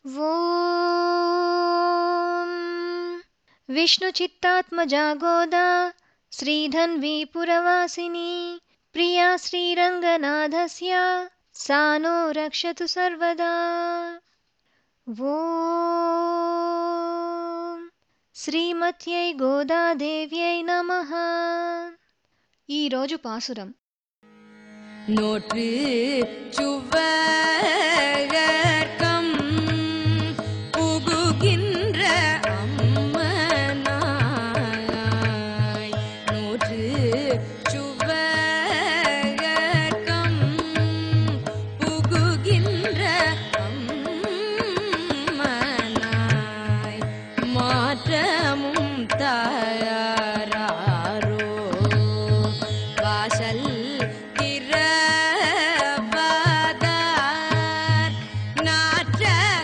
ॐ विष्णुचित्तात्मजा गोदा श्रीधन्वी पुरवासिनी प्रिया श्रीरङ्गनाथस्य सा नो रक्षतु सर्वदा ॐ శ్రీమత్యై గోదాదేవ్యై నమః ఈరోజు పాసురం நோற்று சுவர்க்கம் புகுகின்ற அம்மனாய் நோற்று சுவர்க்கம் புகுகின்ற அம்மனாய் மாற்றமும் தயாரோ வாசல் திறவதார் நாற்ற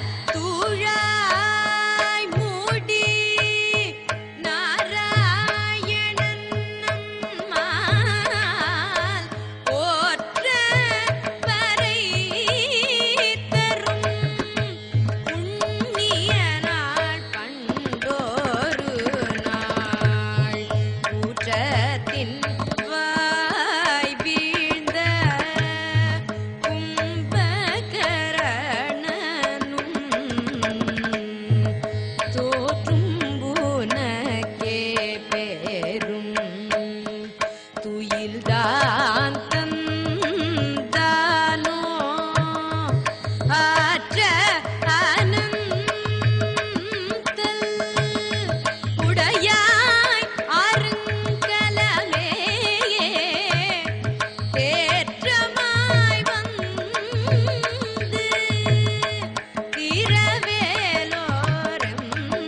தூழாய் மூடி நாராயணன் நம்மால் போற்ற வரை தரும் புண்ணிய நாள் பண்டோரு நாள் ஊற்றத்தின் வாய் வீழ்ந்த கும்பகரணனும் தோற்றும் புனக்கே பேரும் துயில்தான் தந்தானோ ஆற்ற அனந்தல் உடையாய் அருங்கலமே தேற்றமாய் வந்து திரவேலோரம்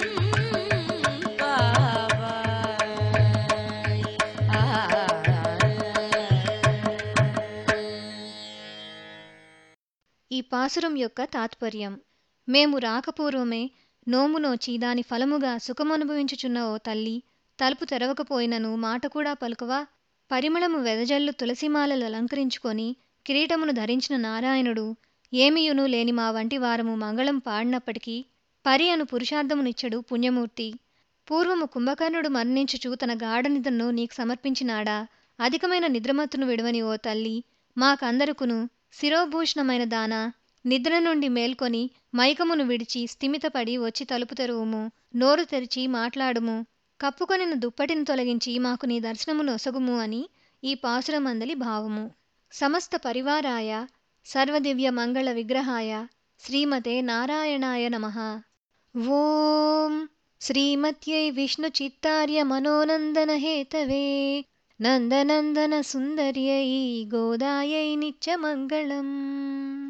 பாவாய் ఈ పాసురం యొక్క తాత్పర్యం మేము రాకపూర్వమే నోము నోచి దాని ఫలముగా సుఖమనుభవించుచున్న ఓ తల్లి తలుపు తెరవకపోయినను మాట కూడా పలుకవా పరిమళము వెదజల్లు తులసిమాలలు అలంకరించుకొని కిరీటమును ధరించిన నారాయణుడు ఏమియును లేని మా వంటి వారము మంగళం పాడినప్పటికీ పరి అను పురుషార్థమునిచ్చడు పుణ్యమూర్తి పూర్వము కుంభకర్ణుడు మరణించుచు తన గాఢనిధను నీకు సమర్పించినాడా అధికమైన నిద్రమత్తును విడవని ఓ తల్లి మాకందరుకును శిరోభూషణమైన దాన నిద్ర నుండి మేల్కొని మైకమును విడిచి స్థిమితపడి వచ్చి తలుపు తెరువుము నోరు తెరిచి మాట్లాడుము కప్పుకొనిన దుప్పటిని తొలగించి మాకు నీ దర్శనమును ఒసగుము అని ఈ పాసురమందలి భావము సమస్త పరివారాయ సర్వదివ్య మంగళ విగ్రహాయ శ్రీమతే నారాయణాయ నమః ఓం శ్రీమత్యై విష్ణుచిత్తార్య మనోనందన హేతవే నందనందన సుందర్యై గోదాయై నిత్యమంగళం